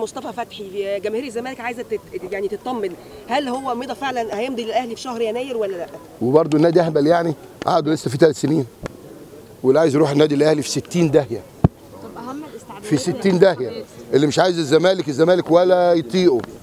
مصطفى فتحي جماهير الزمالك عايزه تت... يعني تطمن هل هو مضى فعلا هيمضي للاهلي في شهر يناير ولا لا وبرده النادي اهبل يعني قعدوا لسه في ثلاث سنين واللي عايز يروح النادي الاهلي في 60 داهيه طب اهم الاستعدادات في 60 داهيه اللي مش عايز الزمالك الزمالك ولا يطيقه